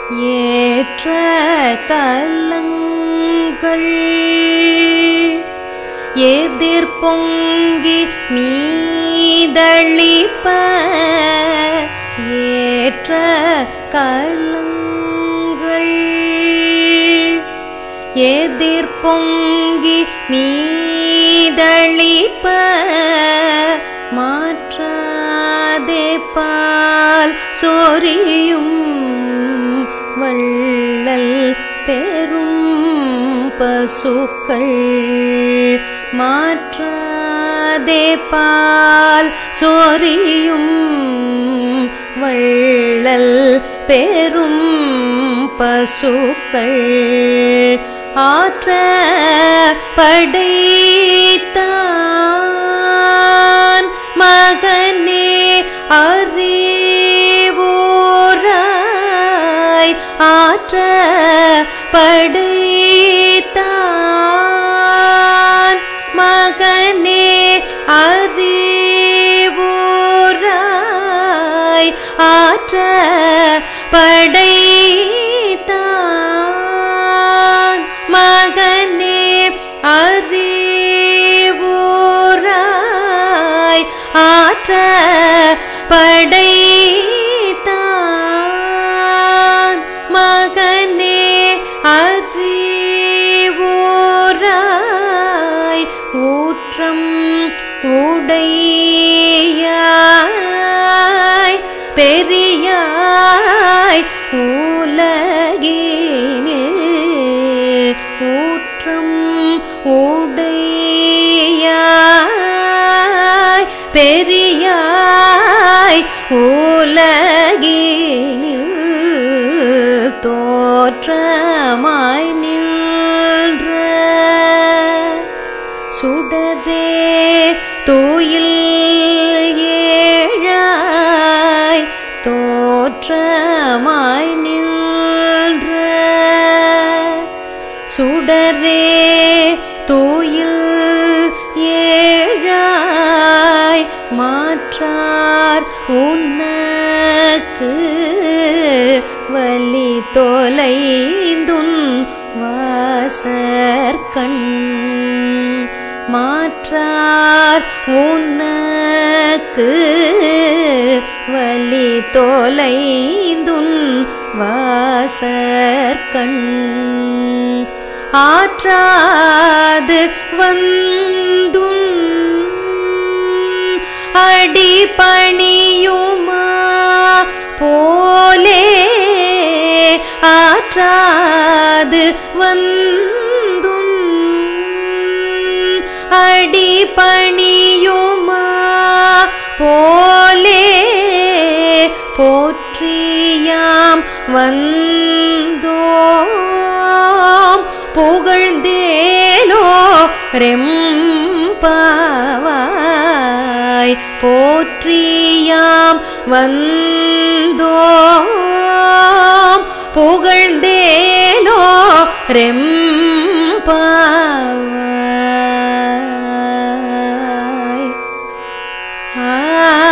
ஏற்ற கலங்கள் எதிர்பொங்கி மீதளிப்ப ஏற்ற கலங்கள் எதிர்பொங்கி மீதளிப்ப மாற்றாதே பால் சொரியும் வள்ளல் பெரும் பசுக்கள் மாற்றாதே பால் சொரியும் வள்ளல் பெரும் பசுக்கள் ஆற்ற படைத்தான் மகனே அறிவோராய் ஆற்ற படைத்தான் மகனே அறிவோராய் ஆற்ற படைத்தான் மகனே அறிவோராய் ஆற்ற படைத்தான் மகனே அறிவோராய் ஊற்றம் உடையாய் பெரியாய் உலகினில் ஊற்றம் உடையாய் பெரியாய் உலகினில் தோற்றமாய் நின்ற சுடரே தூயில் ஏழாய் தோற்றமாய் நின்ற சுடரே தூயில் ஏழாய் மாற்றார் உனக்கு வலி தொலைந்துன் வாசற்கண் மாற்றார் உனக்கு வலி தொலைந்துன் வாசற்கண் ஆற்றாது வந்தும் அடி பணியுமா போலே ஆற்றாது வந்தும் அடி பணியுமா போலே போற்றியாம் வந்தோம் புகழ்ந்தேலோ ரெம்பாவாய் போற்றியாம் வந்தோம் புகழ்ந்தேலோ ரெம்பாவாய் ஆ